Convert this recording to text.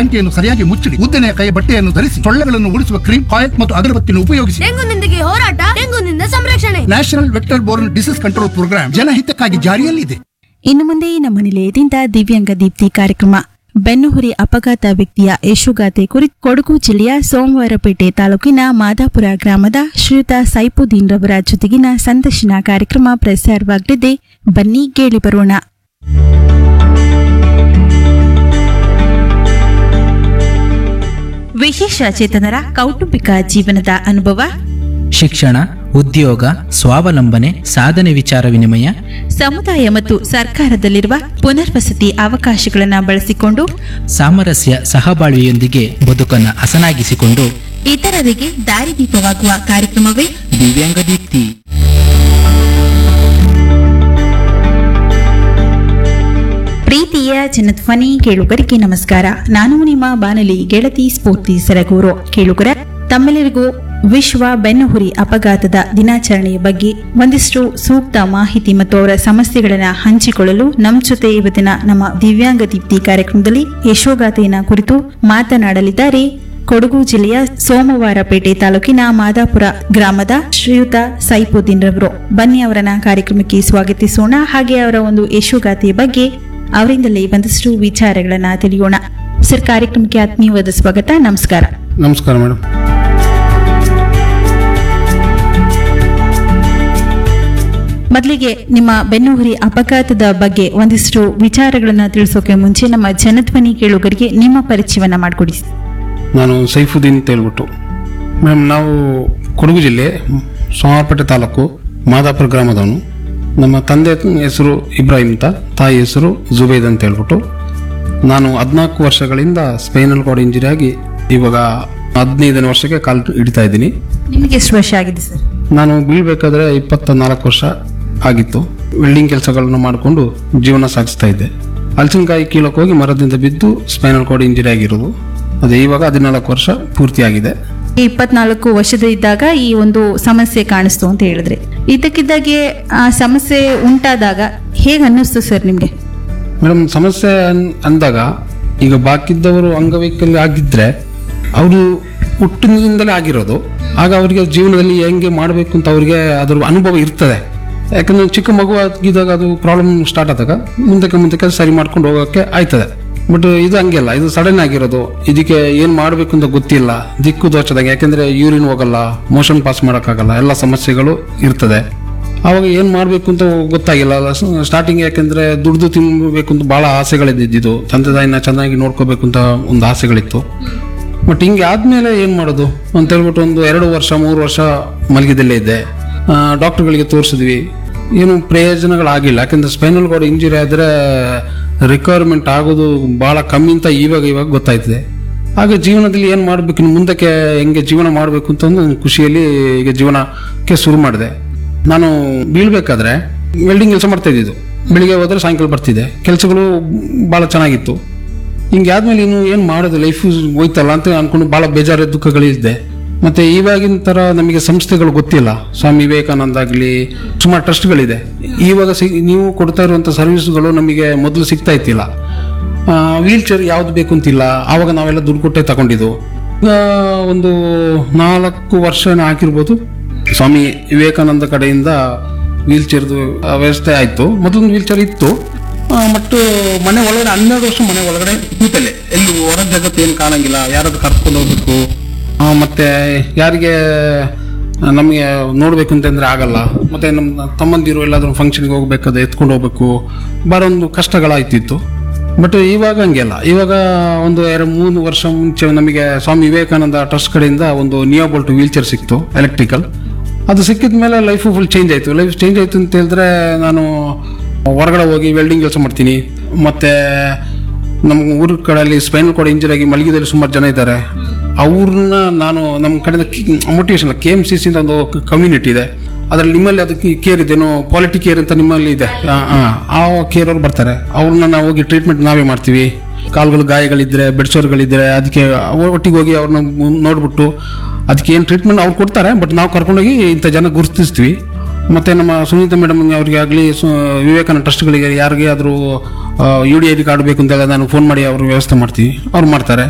ಟಾಂಕಿಯನ್ನು ಸರಿಯಾಗಿ ಮುಚ್ಚಿಡಿ ಉದ್ದನೆಯ ಕೈ ಬಟ್ಟೆಯನ್ನು ಧರಿಸಿ ಸೊಳ್ಳೆಗಳನ್ನು ಉಳಿಸುವ ಕ್ರೀಮ್ ಕಾಯಕ್ ಮತ್ತು ಅಗರಬತ್ತಿಯನ್ನು ಉಪಯೋಗಿಸಿ ಡೆಂಗುನೊಂದಿಗೆ ಹೋರಾಟ ಡೆಂಗುನಿಂದ ಸಂರಕ್ಷಣೆ national vector borne disease control programme ಜನಹಿತಕ್ಕಾಗಿ ಜಾರಿಯಲ್ಲಿದೆ ಇನ್ನು ಮುಂದೆ ನಮ್ಮ ನಿಲಯದಿಂದ ದಿವ್ಯಾಂಗ ದೀಪ್ತಿ ಕಾರ್ಯಕ್ರಮ ಬೆನ್ನುಹುರಿ ಅಪಘಾತ ವ್ಯಕ್ತಿಯ ಯಶುಗಾಥೆ ಕುರಿತು ಕೊಡಗು ಜಿಲ್ಲೆಯ ಸೋಮವಾರಪೇಟೆ ತಾಲೂಕಿನ ಮಾದಾಪುರ ಗ್ರಾಮದ ಶ್ರೀಯುತ ಸೈಪುದ್ದೀನ್ ರವರ ಜೊತೆಗಿನ ಸಂದರ್ಶನ ಕಾರ್ಯಕ್ರಮ ಪ್ರಸಾರವಾಗಲಿದೆ ಬನ್ನಿ ಕೇಳಿ ಬರೋಣ ವಿಶೇಷ ಚೇತನರ ಕೌಟುಂಬಿಕ ಜೀವನದ ಅನುಭವ ಶಿಕ್ಷಣ ಉದ್ಯೋಗ ಸ್ವಾವಲಂಬನೆ ಸಾಧನೆ ವಿಚಾರ ವಿನಿಮಯ ಸಮುದಾಯ ಮತ್ತು ಸರ್ಕಾರದಲ್ಲಿರುವ ಪುನರ್ವಸತಿ ಅವಕಾಶಗಳನ್ನು ಬಳಸಿಕೊಂಡು ಸಾಮರಸ್ಯ ಸಹಬಾಳ್ವೆಯೊಂದಿಗೆ ಬದುಕನ್ನು ಹಸನಾಗಿಸಿಕೊಂಡು ಇತರರಿಗೆ ದಾರಿದೀಪವಾಗುವ ಕಾರ್ಯಕ್ರಮವೇ ದಿವ್ಯಾಂಗ ದೀಪ್ತಿ ಪ್ರೀತಿಯ ಜನಧ್ವನಿ ಕೇಳುಗರಿಗೆ ನಮಸ್ಕಾರ ನಾನು ನಿಮ್ಮ ಬಾನಲಿ ಗೆಳತಿ ಸ್ಫೂರ್ತಿ ಸರಗೂರು ಕೇಳುಗರ ತಮ್ಮೆಲ್ಲರಿಗೂ ವಿಶ್ವ ಬೆನ್ನುಹುರಿ ಅಪಘಾತದ ದಿನಾಚರಣೆಯ ಬಗ್ಗೆ ಒಂದಿಷ್ಟು ಸೂಕ್ತ ಮಾಹಿತಿ ಮತ್ತು ಅವರ ಸಮಸ್ಯೆಗಳನ್ನು ಹಂಚಿಕೊಳ್ಳಲು ನಮ್ಮ ಜೊತೆ ಇವತ್ತಿನ ನಮ್ಮ ದಿವ್ಯಾಂಗ ದೀಪ್ತಿ ಕಾರ್ಯಕ್ರಮದಲ್ಲಿ ಯಶೋಗಾಥೆಯನ್ನ ಕುರಿತು ಮಾತನಾಡಲಿದ್ದಾರೆ ಕೊಡಗು ಜಿಲ್ಲೆಯ ಸೋಮವಾರಪೇಟೆ ತಾಲೂಕಿನ ಮಾದಾಪುರ ಗ್ರಾಮದ ಶ್ರೀಯುತ ಸೈಪುದ್ದೀನ್ ರವರು ಬನ್ನಿ ಅವರನ್ನ ಕಾರ್ಯಕ್ರಮಕ್ಕೆ ಸ್ವಾಗತಿಸೋಣ ಹಾಗೆ ಅವರ ಒಂದು ಯಶೋಗಾಥೆಯ ಬಗ್ಗೆ ಅವರಿಂದಲೇ ಒಂದಷ್ಟು ವಿಚಾರಗಳನ್ನ ತಿಳಿಯೋಣ ಸರ್ ಕಾರ್ಯಕ್ರಮಕ್ಕೆ ಆತ್ಮೀಯವಾದ ಸ್ವಾಗತ ನಮಸ್ಕಾರ ನಮಸ್ಕಾರ ಮೇಡಮ್ ಮೊದಲಿಗೆ ನಿಮ್ಮ ಬೆನ್ನುಹುರಿ ಅಪಘಾತದ ಬಗ್ಗೆ ಒಂದಿಷ್ಟು ವಿಚಾರಗಳನ್ನ ತಿಳಿಸೋಕೆ ಮುಂಚೆ ನಮ್ಮ ಜನಧ್ವನಿ ಕೇಳುಗರಿಗೆ ನಿಮ್ಮ ಪರಿಚಯವನ್ನ ಮಾಡಿಕೊಡಿ ನಾನು ಸೈಫುದ್ದೀನ್ ಅಂತ ಹೇಳ್ಬಿಟ್ಟು ಮೇಡಮ್ ನಾವು ಕೊಡಗು ಜಿಲ್ಲೆ ಸೋಮವಾರಪೇಟೆ ತಾಲೂಕು ಮಾದಾಪುರ ಗ್ರಾಮದವನು ನಮ್ಮ ತಂದೆ ಹೆಸರು ಇಬ್ರಾಹಿಂ ಅಂತ ತಾಯಿ ಹೆಸರು ಜುಬೇದ್ ಅಂತ ಹೇಳ್ಬಿಟ್ಟು ನಾನು ಹದಿನಾಲ್ಕು ವರ್ಷಗಳಿಂದ ಸ್ಪೈನಲ್ ಕಾರ್ಡ್ ಇಂಜರಿ ಆಗಿ ಇವಾಗ ಹದಿನೈದನೇ ವರ್ಷಕ್ಕೆ ಕಾಲು ಹಿಡಿತಾ ಇದ್ದೀನಿ ನಿಮಗೆ ಎಷ್ಟು ವರ್ಷ ಆಗಿದೆ ಸರ್ ನಾನು ಬೀಳ್ಬೇಕಾದ್ರೆ ಇಪ್ಪತ್ತ ನಾಲ್ಕು ವರ್ಷ ಆಗಿತ್ತು ವೆಲ್ಡಿಂಗ್ ಕೆಲಸಗಳನ್ನು ಮಾಡಿಕೊಂಡು ಜೀವನ ಸಾಗಿಸ್ತಾ ಇದ್ದೆ ಹಲಸಿನಕಾಯಿ ಕೀಳಕ್ಕೆ ಹೋಗಿ ಮರದಿಂದ ಬಿದ್ದು ಸ್ಪೈನಲ್ ಕಾರ್ಡ್ ಇಂಜರಿ ಆಗಿರೋದು ಅದೇ ಇವಾಗ ಹದಿನಾಲ್ಕು ವರ್ಷ ಪೂರ್ತಿಯಾಗಿದೆ ಇಪ್ಪತ್ನಾಲ್ಕು ವರ್ಷದ ಇದ್ದಾಗ ಈ ಒಂದು ಸಮಸ್ಯೆ ಕಾಣಿಸ್ತು ಅಂತ ಹೇಳಿದ್ರೆ ಇದಕ್ಕಿದ್ದಾಗೆ ಆ ಸಮಸ್ಯೆ ಉಂಟಾದಾಗ ಹೇಗೆ ಅನ್ನಿಸ್ತು ಸರ್ ನಿಮ್ಗೆ ಮೇಡಮ್ ಸಮಸ್ಯೆ ಅನ್- ಅಂದಾಗ ಈಗ ಬಾಕಿದ್ದವರು ಅಂಗವೈಕಲ್ಯ ಆಗಿದ್ರೆ ಅವರು ಹುಟ್ಟಿನಿಂದಲೇ ಆಗಿರೋದು ಆಗ ಅವರಿಗೆ ಜೀವನದಲ್ಲಿ ಹೆಂಗೆ ಮಾಡಬೇಕು ಅಂತ ಅವರಿಗೆ ಅದರ ಅನುಭವ ಇರ್ತದೆ ಯಾಕಂದ್ರೆ ಚಿಕ್ಕ ಮಗು ಆಗಿದ್ದಾಗ ಅದು ಪ್ರಾಬ್ಲಮ್ ಸ್ಟಾರ್ಟ್ ಆದಾಗ ಮುಂದಕ್ಕೆ ಮುಂದಕ್ಕೆ ಸರಿ ಮಾಡ್ಕೊಂಡು ಹೋಗೋಕ್ಕೆ ಆಯ್ತದೆ ಬಟ್ ಇದು ಹಂಗಿಲ್ಲ ಇದು ಸಡನ್ ಆಗಿರೋದು ಇದಕ್ಕೆ ಏನು ಮಾಡಬೇಕು ಅಂತ ಗೊತ್ತಿಲ್ಲ ದಿಕ್ಕು ದೋಚದಾಗ ಯಾಕೆಂದ್ರೆ ಯೂರಿನ್ ಹೋಗಲ್ಲ ಮೋಷನ್ ಪಾಸ್ ಮಾಡೋಕ್ಕಾಗಲ್ಲ ಎಲ್ಲ ಸಮಸ್ಯೆಗಳು ಇರ್ತದೆ ಅವಾಗ ಏನು ಮಾಡಬೇಕು ಅಂತ ಗೊತ್ತಾಗಿಲ್ಲ ಸ್ಟಾರ್ಟಿಂಗ್ ಯಾಕೆಂದ್ರೆ ದುಡ್ದು ತಿನ್ನಬೇಕು ಅಂತ ಭಾಳ ಆಸೆಗಳಿದ್ದಿದ್ದು ತಂದೆ ತಾಯಿನ ಚೆನ್ನಾಗಿ ನೋಡ್ಕೋಬೇಕು ಅಂತ ಒಂದು ಆಸೆಗಳಿತ್ತು ಬಟ್ ಹಿಂಗೆ ಆದ್ಮೇಲೆ ಏನು ಮಾಡೋದು ಅಂತ ಹೇಳ್ಬಿಟ್ಟು ಒಂದು ಎರಡು ವರ್ಷ ಮೂರು ವರ್ಷ ಮಲಗಿದಲ್ಲೇ ಇದ್ದೆ ಡಾಕ್ಟರ್ಗಳಿಗೆ ತೋರಿಸಿದ್ವಿ ಏನು ಪ್ರಯೋಜನಗಳಾಗಿಲ್ಲ ಯಾಕಂದ್ರೆ ಸ್ಪೈನಲ್ ಕಾರ್ಡ್ ಇಂಜುರಿ ಆದರೆ ರಿಕ್ವೈರ್ಮೆಂಟ್ ಆಗೋದು ಭಾಳ ಕಮ್ಮಿ ಅಂತ ಇವಾಗ ಇವಾಗ ಗೊತ್ತಾಯ್ತದೆ ಆಗ ಜೀವನದಲ್ಲಿ ಏನು ಮಾಡಬೇಕು ಇನ್ನು ಮುಂದಕ್ಕೆ ಹೆಂಗೆ ಜೀವನ ಮಾಡಬೇಕು ಅಂತ ಒಂದು ಖುಷಿಯಲ್ಲಿ ಈಗ ಜೀವನಕ್ಕೆ ಶುರು ಮಾಡಿದೆ ನಾನು ಬೀಳ್ಬೇಕಾದ್ರೆ ವೆಲ್ಡಿಂಗ್ ಕೆಲಸ ಮಾಡ್ತಾ ಇದ್ದಿದ್ದು ಬೆಳಿಗ್ಗೆ ಹೋದ್ರೆ ಸಾಯಂಕಾಲ ಬರ್ತಿದ್ದೆ ಕೆಲಸಗಳು ಭಾಳ ಚೆನ್ನಾಗಿತ್ತು ಹಿಂಗೆ ಆದ್ಮೇಲೆ ಇನ್ನು ಏನು ಮಾಡೋದು ಲೈಫ್ ಹೋಯ್ತಲ್ಲ ಅಂತ ಅನ್ಕೊಂಡು ಭಾಳ ಬೇಜಾರು ದುಃಖಗಳಿದ್ದೆ ಮತ್ತೆ ಇವಾಗಿನ ಥರ ನಮಗೆ ಸಂಸ್ಥೆಗಳು ಗೊತ್ತಿಲ್ಲ ಸ್ವಾಮಿ ವಿವೇಕಾನಂದ ಆಗಲಿ ಸುಮಾರು ಟ್ರಸ್ಟ್ಗಳಿದೆ ಇವಾಗ ಸಿ ನೀವು ಕೊಡ್ತಾ ಇರುವಂಥ ಸರ್ವಿಸ್ಗಳು ನಮಗೆ ಮೊದಲು ಸಿಗ್ತಾ ಇತ್ತಿಲ್ಲ ವೀಲ್ ಚೇರ್ ಯಾವ್ದು ಬೇಕು ಅಂತಿಲ್ಲ ಆವಾಗ ನಾವೆಲ್ಲ ದುಡ್ಡು ಕೊಟ್ಟೆ ತಗೊಂಡಿದ್ದು ಈಗ ಒಂದು ನಾಲ್ಕು ವರ್ಷ ಹಾಕಿರ್ಬೋದು ಸ್ವಾಮಿ ವಿವೇಕಾನಂದ ಕಡೆಯಿಂದ ವೀಲ್ ಚೇರ್ದು ವ್ಯವಸ್ಥೆ ಆಯಿತು ಮೊದಲೊಂದು ವೀಲ್ ಚೇರ್ ಇತ್ತು ಮತ್ತು ಮನೆ ಒಳಗಡೆ ಹನ್ನೆರಡು ವರ್ಷ ಮನೆ ಒಳಗಡೆ ಕೂತಲ್ಲೇ ಎಲ್ಲಿ ಹೊರ ಜಗತ್ತು ಏನು ಕಾಣಂಗಿಲ್ಲ ಯಾರಾದ್ರೂ ಕರ್ಕೊಂಡು ಹೋಗ್ಬೇಕು ಆ, ಮತ್ತೆ ಯಾರಿಗೆ ನಮಗೆ ನೋಡ್ಬೇಕು ಅಂತಂದ್ರೆ ಆಗಲ್ಲ ಮತ್ತೆ ನಮ್ಮ ತಮ್ಮಂದಿರು ಎಲ್ಲಾದ್ರೂ ಫಂಕ್ಷನ್ಗೆ ಹೋಗ್ಬೇಕಾದ್ರೆ ಎತ್ಕೊಂಡು ಹೋಗ್ಬೇಕು ಭಾಳ ಒಂದು ಕಷ್ಟಗಳಾಯ್ತಿತ್ತು ಬಟ್ ಇವಾಗ ಹಂಗೆಲ್ಲ ಇವಾಗ ಒಂದು ಎರಡು ಮೂರು ವರ್ಷ ಮುಂಚೆ ನಮಗೆ ಸ್ವಾಮಿ ವಿವೇಕಾನಂದ ಟ್ರಸ್ಟ್ ಕಡೆಯಿಂದ ಒಂದು ನಿಯೋಬೋಲ್ಟ್ ವೀಲ್ ಚೇರ್ ಸಿಕ್ತು ಎಲೆಕ್ಟ್ರಿಕಲ್ ಅದು ಸಿಕ್ಕಿದ ಮೇಲೆ ಲೈಫು ಫುಲ್ ಚೇಂಜ್ ಆಯಿತು ಲೈಫ್ ಚೇಂಜ್ ಆಯಿತು ಅಂತ ಹೇಳಿದ್ರೆ ನಾನು ಹೊರಗಡೆ ಹೋಗಿ ವೆಲ್ಡಿಂಗ್ ಕೆಲಸ ಮಾಡ್ತೀನಿ ಮತ್ತೆ ನಮ್ಮ ಊರ ಕಡೆಯಲ್ಲಿ ಸ್ಪೈನಲ್ ಕಾರ್ಡ್ ಇಂಜರಿ ಆಗಿ ಮಲಗಿದಲ್ಲಿ ಸುಮಾರು ಜನ ಇದ್ದಾರೆ ಅವ್ರನ್ನ ನಾನು ನಮ್ಮ ಕಡೆಯಿಂದ motivation K M C C ಅಂತ ಒಂದು ಕಮ್ಯುನಿಟಿ ಇದೆ ಅದರಲ್ಲಿ ನಿಮ್ಮಲ್ಲಿ ಅದಕ್ಕೆ ಕೇರ್ ಇದೆನೋ ಕ್ವಾಲಿಟಿ ಕೇರ್ ಅಂತ ನಿಮ್ಮಲ್ಲಿ ಇದೆ ಆ, ಆ, ಆ ಕೇರ್ ಅವ್ರು ಬರ್ತಾರೆ ಅವ್ರನ್ನ ನಾವು ಹೋಗಿ ಟ್ರೀಟ್ಮೆಂಟ್ ನಾವೇ ಮಾಡ್ತೀವಿ ಕಾಲುಗಳು ಗಾಯಗಳಿದ್ರೆ ಬೆಡ್ಸೋರ್ಗಳಿದ್ರೆ ಅದಕ್ಕೆ ಅವ್ರ ಒಟ್ಟಿಗೆ ಹೋಗಿ ಅವ್ರನ್ನ ನೋಡ್ಬಿಟ್ಟು ಅದಕ್ಕೆ ಏನು ಟ್ರೀಟ್ಮೆಂಟ್ ಅವ್ರು ಕೊಡ್ತಾರೆ ಬಟ್ ನಾವು ಕರ್ಕೊಂಡೋಗಿ ಇಂಥ ಜನ ಗುರುತಿಸ್ತೀವಿ ಮತ್ತೆ ನಮ್ಮ ಸುನೀತಾ ಮೇಡಮ್ ಅವರಿಗೆ ಆಗಲಿ ವಿವೇಕಾನಂದ ಟ್ರಸ್ಟ್ಗಳಿಗೆ ಯಾರಿಗೆ ಆದರೂ U D I D card ಬೇಕು ಅಂತೆಲ್ಲ ನಾನು ಫೋನ್ ಮಾಡಿ ಅವ್ರ ವ್ಯವಸ್ಥೆ ಮಾಡ್ತೀವಿ ಅವ್ರು ಮಾಡ್ತಾರೆ